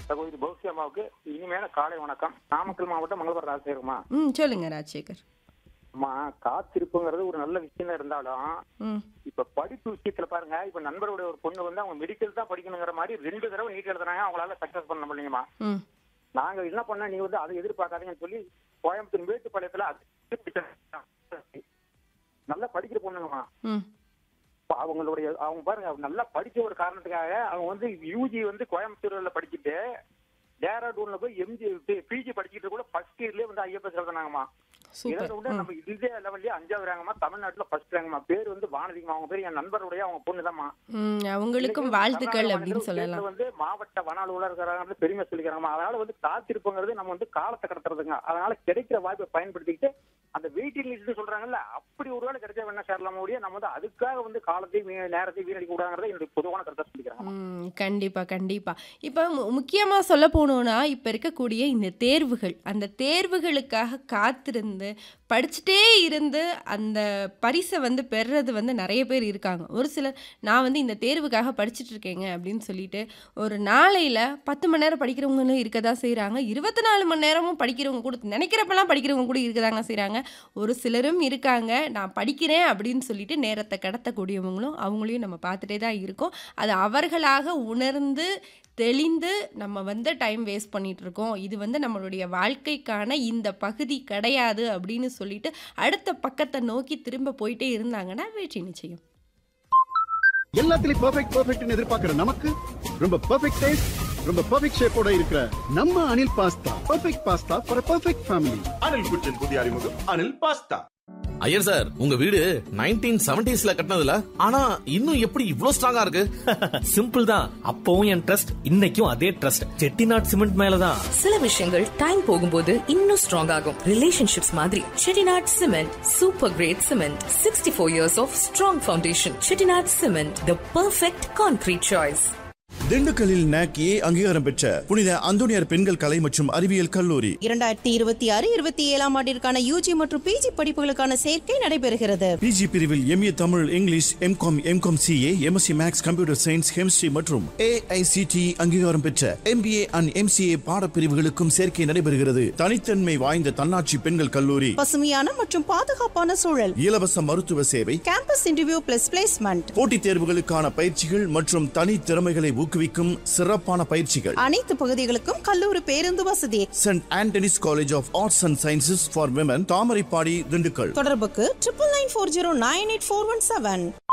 சகோதரி பௌசி அம்மாவுக்கு இனிமையான காலை வணக்கம் நாமக்கல் மாவட்டம் மங்களபுரம் ராஜசேகரமா ம் சொல்லுங்க ராஜசேகர் அம்மா காத்திருப்புங்கிறது ஒரு நல்ல விஷயம் தான் இருந்தாலும் ம் இப்ப படிப்பு விஷயத்துல பாருங்க இப்ப நண்பருடைய ஒரு பொண்ணு வந்து அவங்க மெடிக்கல் தான் படிக்கணுங்கிற மாதிரி ரெண்டு தடவை நீட் எழுதுனாங்க அவங்களால சக்சஸ் பண்ண முடியுமா ம் நாங்க என்ன பண்ண நீ வந்து அதை எதிர்பார்க்காதீங்கன்னு சொல்லி கோயம்புத்தூர் மேட்டுப்பாளையத்துல அது நல்லா படிக்கிற பொண்ணுங்கம்மா ம் இப்ப அவங்களுடைய அவங்க பாருங்க அவங்க நல்லா படிச்ச ஒரு காரணத்துக்காக அவங்க வந்து யூஜி வந்து கோயம்புத்தூர்ல படிச்சுட்டு டேராடூன்ல போய் எம்ஜி பிஜி படிச்சுட்டு கூட ஃபர்ஸ்ட் இயர்லயே வந்து ஐஎஃப்எஸ் எழுதுனாங்கம்மா சூப்பர் இதை விட நம்ம இந்தியா லெவல்லயே அஞ்சாவது ரேங்கம்மா தமிழ்நாட்டுல ஃபர்ஸ்ட் ரேங்கம்மா பேர் வந்து வானதிங்கம்மா அவங்க பேர் என் நண்பருடைய அவங்க பொண்ணுதாம்மா ம் அவங்களுக்கும் வாழ்த்துக்கள் அப்படின்னு சொல்லலாம் வந்து மாவட்ட வன அலுவலர் பெருமை சொல்லிக்கிறாங்கம்மா அதனால வந்து காத்திருப்புங்கிறது நம்ம வந்து காலத்தை கடத்துறதுங்க அதனால கிடைக்கிற வாய்ப்பை பயன்படுத்திக்கிட்டு அந்த வெயிட்டிங் லிஸ்ட் சொல்றாங்கல்ல அப்படி ஒரு வேளை கிடைச்சா வேணா சேரலாம் முடியும் நம்ம வந்து அதுக்காக வந்து காலத்தையும் வீ- நேரத்தையும் வீணடிக்க கூடாதுங்கிறத என்னுடைய பொதுவான கருத்தை சொல்லிக்கிறாங்க ம் கண்டிப்பா கண்டிப்பா இப்போ மு- முக்கியமா சொல்ல போனோம்னா இப்போ இருக்கக்கூடிய இந்த தேர்வுகள் அந்த தேர்வுகளுக்காக காத்திருந்து படிச்சுட்டே இருந்து அந்த பரிசை வந்து பெறுறது வந்து நிறைய பேர் இருக்காங்க ஒரு சிலர் நான் வந்து இந்த தேர்வுக்காக படிச்சுட்டு இருக்கேங்க அப்படின்னு சொல்லிட்டு ஒரு நாளையில் பத்து மணி நேரம் படிக்கிறவங்களும் இருக்க தான் செய்கிறாங்க இருபத்தி நாலு மணி நேரமும் படிக்கிறவங்க கூட நினைக்கிறப்பெல்லாம் படிக்கிறவங்க கூட இருக்க தாங்க செய்கிறாங்க ஒரு சிலரும் இருக்காங்க நான் படிக்கிறேன் அப்படின்னு சொல்லிட்டு நேரத்தை கடத்தக்கூடியவங்களும் அவங்களையும் நம்ம பார்த்துட்டே தான் இருக்கோம் அது அவர்களாக உணர்ந்து தெளிந்து நம்ம வந்து டைம் வேஸ்ட் பண்ணிட்டு இருக்கோம் இது வந்து நம்மளுடைய வாழ்க்கைக்கான இந்த பகுதி கிடையாது அப்படின்னு சொல்லிட்டு அடுத்த பக்கத்தை நோக்கி திரும்ப போயிட்டே இருந்தாங்கன்னா வெற்றி நிச்சயம் எல்லாத்துலயும் பெர்ஃபெக்ட் பெர்ஃபெக்ட்னு எதிர்பார்க்கிற நமக்கு ரொம்ப பெர்ஃபெக்ட் டேஸ்ட் ரொம்ப பெர்ஃபெக்ட் ஷேப்போட இருக்கிற நம்ம Anil pasta perfect pasta for perfect family Anil kitchen புதிய அறிமுகம் அனில் பாஸ்தா ஐயர் சார் உங்க வீடு நைன்டீன் செவன்டிஸ்ல கட்டினதுல ஆனா இன்னும் எப்படி இவ்ளோ ஸ்ட்ராங்கா இருக்கு சிம்பிள் தான் அப்பவும் என் ட்ரஸ்ட் இன்னைக்கும் அதே ட்ரஸ்ட் செட்டிநாட் சிமெண்ட் மேலதான் சில விஷயங்கள் டைம் போகும்போது இன்னும் ஸ்ட்ராங் ஆகும் ரிலேஷன்ஷிப்ஸ் மாதிரி Chettinad cement super great cement sixty four years of strong foundation Chettinad cement the perfect concrete choice திண்டுக்கல்லில் நாக்கி அங்கீகாரம் பெற்ற புனித அந்தோனியார் பெண்கள் கலை மற்றும் அறிவியல் கல்லூரி இரண்டாயிரத்தி இருபத்தி ஆறு இருபத்தி ஏழாம் ஆண்டிற்கான யூஜி மற்றும் பிஜி படிப்புகளுக்கான சேர்க்கை நடைபெறுகிறது பிஜி பிரிவில் MA Tamil English MCom MCom CA MSc maths computer science chemistry மற்றும் ஏஐசிடி அங்கீகாரம் பெற்ற எம்பிஏ அண்ட் எம்சிஏ பாடப்பிரிவுகளுக்கும் சேர்க்கை நடைபெறுகிறது தனித்தன்மை வாய்ந்த தன்னாட்சி பெண்கள் கல்லூரி பசுமையான மற்றும் பாதுகாப்பான சூழல் இலவச மருத்துவ சேவை கேம்பஸ் இன்டர்வியூ பிளஸ் பிளேஸ்மெண்ட் போட்டித் தேர்வுகளுக்கான பயிற்சிகள் மற்றும் தனி திறமைகளை ஊக்குவிக்கும் சிறப்பான பயிற்சிகள் அனைத்து பகுதிகளுக்கும் கல்லூரி பேருந்து வசதி saint Antony's college of arts and sciences for women Thamaraipadi Dindigul தொடர்புக்கு triple nine four zero nine eight four one seven